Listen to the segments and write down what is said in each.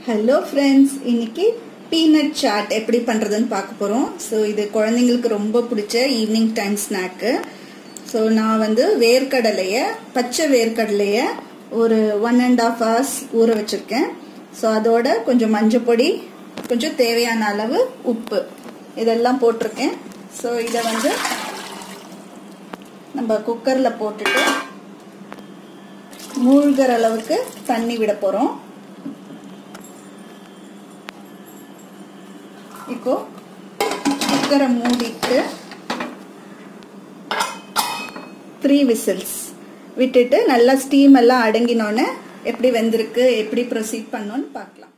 hello friends இன்னைக்கு peanut chaat எப்படி பண்றதுன்னு பார்க்க போறோம் ஸோ இது குழந்தைங்களுக்கு ரொம்ப பிடிச்ச ஈவினிங் டைம் ஸ்நாக்கு ஸோ நான் வந்து வேர்க்கடலைய பச்சை வேர்க்கடலைய ஒரு ஒன் அண்ட் ஆஃப் ஹவர்ஸ் ஊற வச்சிருக்கேன் ஸோ அதோட கொஞ்சம் மஞ்சள் பொடி கொஞ்சம் தேவையான அளவு உப்பு இதெல்லாம் போட்டிருக்கேன் ஸோ இதை வந்து நம்ம குக்கரில் போட்டுட்டு மூழ்கிற அளவுக்கு தண்ணி விட போகிறோம் இப்போ குக்கரை மூடிட்டு த்ரீ விசில்ஸ் விட்டுட்டு நல்லா ஸ்டீம் எல்லாம் அடங்கினோன்னு எப்படி வெந்திருக்கு எப்படி ப்ரொசீட் பண்ணோன்னு பார்க்கலாம்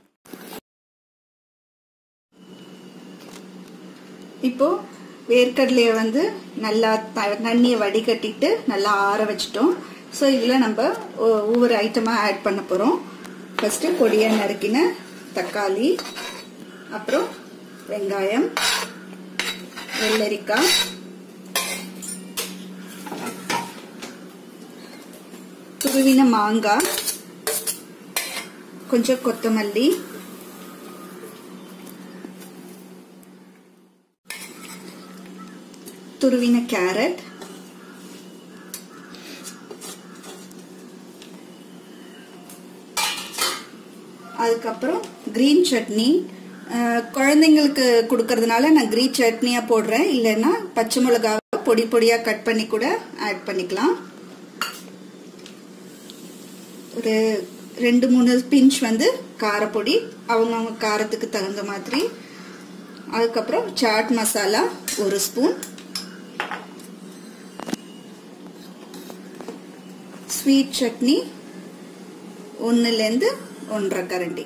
இப்போ வேர்க்கடலையை வந்து நல்லா தண்ணியை வடிகட்டிட்டு நல்லா ஆற வச்சிட்டோம் ஸோ இதில் நம்ம ஒவ்வொரு ஐட்டமாக ஆட் பண்ண போகிறோம் ஃபஸ்ட்டு பொடியாக நறுக்கின தக்காளி அப்புறம் வெங்காயம் வெள்ளரிக்காய் துருவின மாங்காய் கொஞ்சம் கொத்தமல்லி துருவின கேரட் அதுக்கப்புறம் கிரீன் சட்னி குழந்தைங்களுக்கு கொடுக்கறதுனால நான் கிரீன் சட்னியாக போடுறேன் இல்லைன்னா பச்சை மிளகாவை பொடி பொடியாக கட் பண்ணி கூட ஆட் பண்ணிக்கலாம் ஒரு ரெண்டு மூணு பிஞ்ச் வந்து காரப்பொடி அவங்கவுங்க காரத்துக்கு தகுந்த மாதிரி அதுக்கப்புறம் சாட் மசாலா ஒரு ஸ்பூன் ஸ்வீட் சட்னி ஒன்றுலேருந்து ஒன்றரை கரண்டி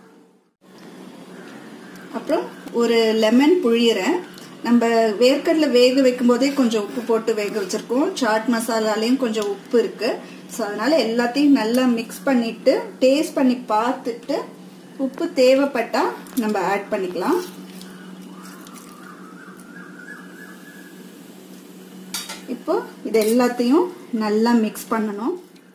அப்புறம் ஒரு லெமன் புழியிறேன் நம்ம வேர்க்கடலை வேக வைக்கும் போதே கொஞ்சம் உப்பு போட்டு வேக வச்சிருக்கோம் சாட் மசாலாலையும் கொஞ்சம் உப்பு இருக்கு ஸோ அதனால எல்லாத்தையும் நல்லா மிக்ஸ் பண்ணிட்டு டேஸ்ட் பண்ணி பார்த்துட்டு உப்பு தேவைப்பட்டா நம்ம ஆட் பண்ணிக்கலாம் இப்போ இது எல்லாத்தையும் நல்லா மிக்ஸ் பண்ணணும்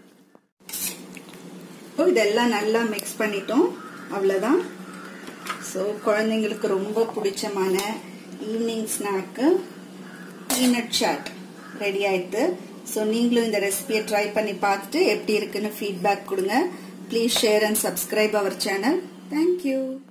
இப்போ இதெல்லாம் நல்லா மிக்ஸ் பண்ணிட்டோம் அவ்வளோதான் ஸோ குழந்தைங்களுக்கு ரொம்ப பிடிச்சமான evening snack peanut chaat ready ஆயிடுது ஸோ நீங்களும் இந்த ரெசிபியை ட்ரை பண்ணி பார்த்துட்டு எப்படி இருக்குன்னு ஃபீட்பேக் கொடுங்க please share and subscribe our channel thank you